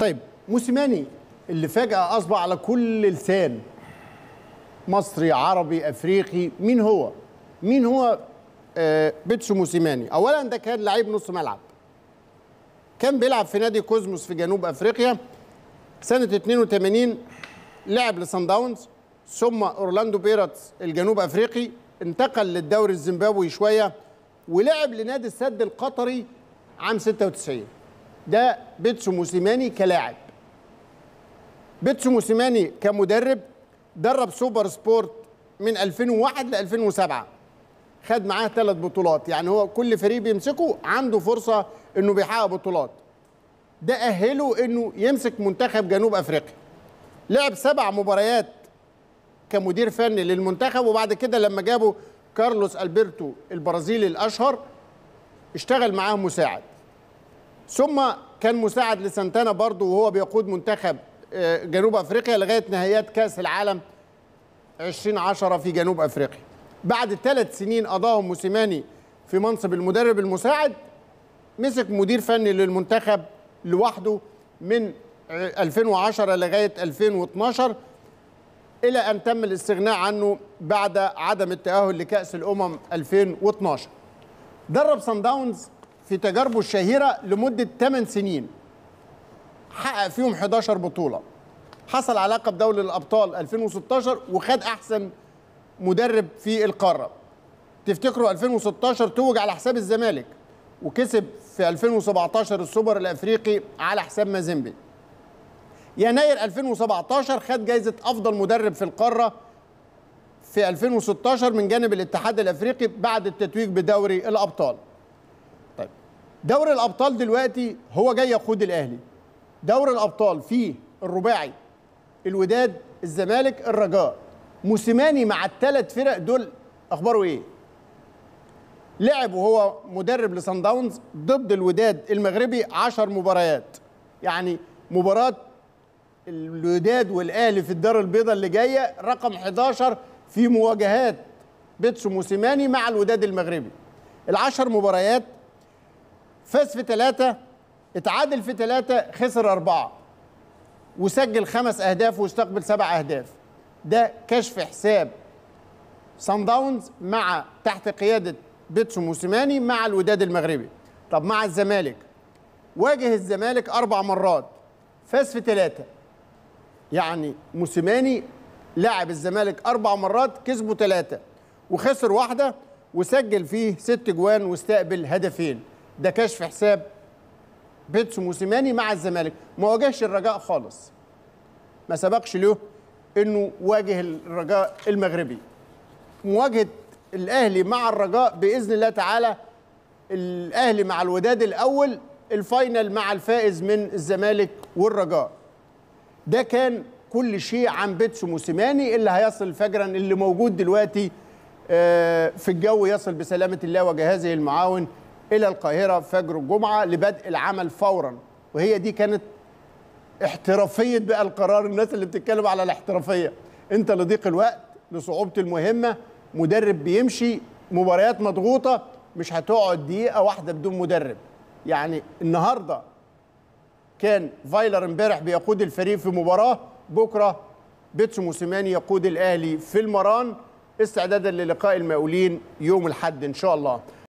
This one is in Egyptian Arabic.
طيب موسيماني اللي فجأة أصبح على كل لسان مصري عربي أفريقي مين هو؟ مين هو آه بيتسو موسيماني؟ أولا ده كان لعيب نص ملعب كان بيلعب في نادي كوزموس في جنوب أفريقيا سنة 82 لعب لسان داونز ثم أورلاندو بيراتس الجنوب أفريقي انتقل للدوري الزيمبابوي شوية ولعب لنادي السد القطري عام 96 ده بيتسو موسيماني كلاعب بيتسو موسيماني كمدرب درب سوبر سبورت من 2001 ل 2007 خد معاه ثلاث بطولات يعني هو كل فريق بيمسكه عنده فرصة انه بيحقق بطولات ده أهله انه يمسك منتخب جنوب افريقيا لعب سبع مباريات كمدير فني للمنتخب وبعد كده لما جابوا كارلوس البرتو البرازيلي الاشهر اشتغل معاه مساعد ثم كان مساعد لسانتانا برضه وهو بيقود منتخب جنوب افريقيا لغايه نهائيات كاس العالم 2010 في جنوب افريقيا. بعد ثلاث سنين قضاهم موسيماني في منصب المدرب المساعد مسك مدير فني للمنتخب لوحده من 2010 لغايه 2012 الى ان تم الاستغناء عنه بعد عدم التاهل لكاس الامم 2012. درب سان داونز في تجاربه الشهيره لمده 8 سنين حقق فيهم 11 بطوله حصل على لقب دوري الابطال 2016 وخد احسن مدرب في القاره تفتكروا 2016 توج على حساب الزمالك وكسب في 2017 السوبر الافريقي على حساب مازيمبي يناير 2017 خد جائزه افضل مدرب في القاره في 2016 من جانب الاتحاد الافريقي بعد التتويج بدوري الابطال طيب دوري الابطال دلوقتي هو جاي يقود الاهلي دوري الابطال فيه الرباعي الوداد الزمالك الرجاء موسيماني مع الثلاث فرق دول اخباره ايه لعب وهو مدرب لسان داونز ضد الوداد المغربي 10 مباريات يعني مباراه الوداد والاهلي في الدار البيضاء اللي جايه رقم 11 في مواجهات بيتسو موسيماني مع الوداد المغربي العشر مباريات فاز في ثلاثة اتعادل في ثلاثة خسر أربعة وسجل خمس أهداف واستقبل سبع أهداف ده كشف حساب سان داونز مع تحت قيادة بيتسو موسيماني مع الوداد المغربي طب مع الزمالك واجه الزمالك أربع مرات فاز في ثلاثة يعني موسيماني لعب الزمالك أربع مرات كسبوا ثلاثة وخسر واحدة وسجل فيه ست جوان واستقبل هدفين ده كشف حساب بيتسو موسيماني مع الزمالك ما واجهش الرجاء خالص ما سبقش له انه واجه الرجاء المغربي مواجهه الاهلي مع الرجاء باذن الله تعالى الاهلي مع الوداد الاول الفاينل مع الفائز من الزمالك والرجاء ده كان كل شيء عن بيتسو موسيماني اللي هيصل فجرا اللي موجود دلوقتي في الجو يصل بسلامه الله وجهازه المعاون الى القاهره فجر الجمعه لبدء العمل فورا وهي دي كانت احترافيه بقى القرار الناس اللي بتتكلم على الاحترافيه انت لضيق الوقت لصعوبه المهمه مدرب بيمشي مباريات مضغوطه مش هتقعد دقيقه واحده بدون مدرب يعني النهارده كان فايلر امبارح بيقود الفريق في مباراه بكره بيتسو موسيماني يقود الاهلي في المران استعدادا للقاء المقاولين يوم الاحد ان شاء الله